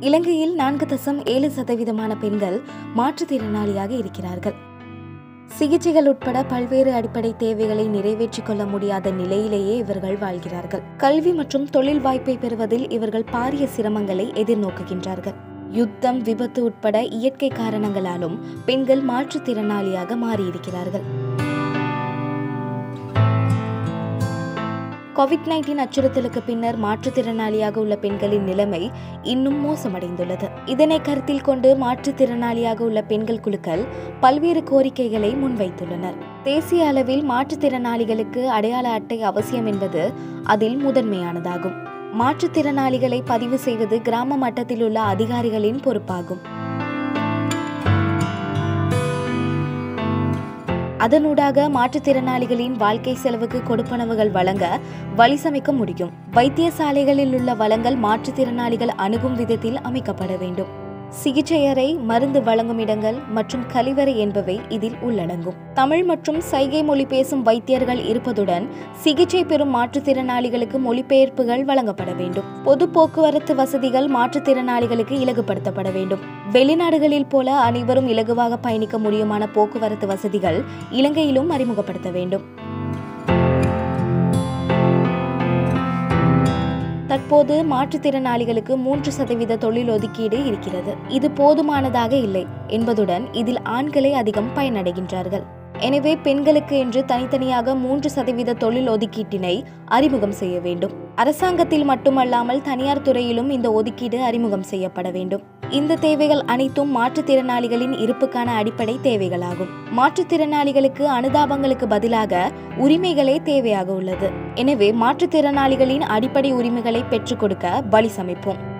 இலங்கையில் நான்கு தசம் ஏழு சதவீதமான பெண்கள் மாற்றுத்திறனாளியாக இருக்கிறார்கள் சிகிச்சைகள் உட்பட பல்வேறு அடிப்படை தேவைகளை நிறைவேற்றிக் கொள்ள முடியாத நிலையிலேயே இவர்கள் வாழ்கிறார்கள் கல்வி மற்றும் தொழில் வாய்ப்பை பெறுவதில் இவர்கள் பாரிய சிரமங்களை எதிர்நோக்குகின்றார்கள் யுத்தம் விபத்து உட்பட இயற்கை காரணங்களாலும் பெண்கள் மாற்றுத்திறனாளியாக மாறியிருக்கிறார்கள் கோவிட் நைன்டீன் அச்சுறுத்தலுக்கு பின்னர் மாற்றுத்திறனாளியாக உள்ள பெண்களின் நிலைமை இன்னும் மோசமடைந்துள்ளது இதனை கருத்தில் கொண்டு மாற்றுத்திறனாளியாக உள்ள பெண்கள் குழுக்கள் பல்வேறு கோரிக்கைகளை முன்வைத்துள்ளனர் தேசிய அளவில் மாற்றுத்திறனாளிகளுக்கு அடையாள அட்டை அவசியம் என்பது அதில் முதன்மையானதாகும் மாற்றுத்திறனாளிகளை பதிவு செய்வது கிராம மட்டத்தில் உள்ள அதிகாரிகளின் பொறுப்பாகும் அதனூடாக மாற்றுத்திறனாளிகளின் வாழ்க்கை செலவுக்கு கொடுப்பனவுகள் வழங்க வழி சமைக்க முடியும் வைத்தியசாலைகளில் உள்ள வளங்கள் மாற்றுத்திறனாளிகள் அணுகும் விதத்தில் அமைக்கப்பட வேண்டும் சிகிச்சையறை மருந்து வழங்கும் இடங்கள் மற்றும் கழிவறை என்பவை இதில் உள்ளடங்கும் தமிழ் மற்றும் சைகை மொழி பேசும் வைத்தியர்கள் இருப்பதுடன் சிகிச்சை பெறும் மாற்றுத்திறனாளிகளுக்கு மொழிபெயர்ப்புகள் வழங்கப்பட வேண்டும் பொது போக்குவரத்து வசதிகள் மாற்றுத்திறனாளிகளுக்கு இலகுபடுத்தப்பட வேண்டும் வெளிநாடுகளில் போல அனைவரும் இலகுவாக பயணிக்க முடியுமான போக்குவரத்து வசதிகள் இலங்கையிலும் அறிமுகப்படுத்த வேண்டும் தற்போது மாற்றுத்திறனாளிகளுக்கு மூன்று சதவீத தொழில் ஒதுக்கீடு இருக்கிறது இது போதுமானதாக இல்லை என்பதுடன் இதில் ஆண்களே அதிகம் பயனடைகின்றார்கள் எனவே பெண்களுக்கு என்று தனித்தனியாக மூன்று சதவீத தொழில் ஒதுக்கீட்டினை அறிமுகம் செய்ய வேண்டும் அரசாங்கத்தில் மட்டுமல்லாமல் தனியார் துறையிலும் இந்த ஒதுக்கீடு அறிமுகம் செய்யப்பட வேண்டும் இந்த தேவைகள் அனைத்தும் மாற்றுத்திறனாளிகளின் இருப்புக்கான அடிப்படை தேவைகளாகும் மாற்றுத்திறனாளிகளுக்கு அனுதாபங்களுக்கு பதிலாக உரிமைகளே தேவையாக உள்ளது எனவே மாற்றுத்திறனாளிகளின் அடிப்படை உரிமைகளை பெற்றுக் கொடுக்க வழி சமைப்போம்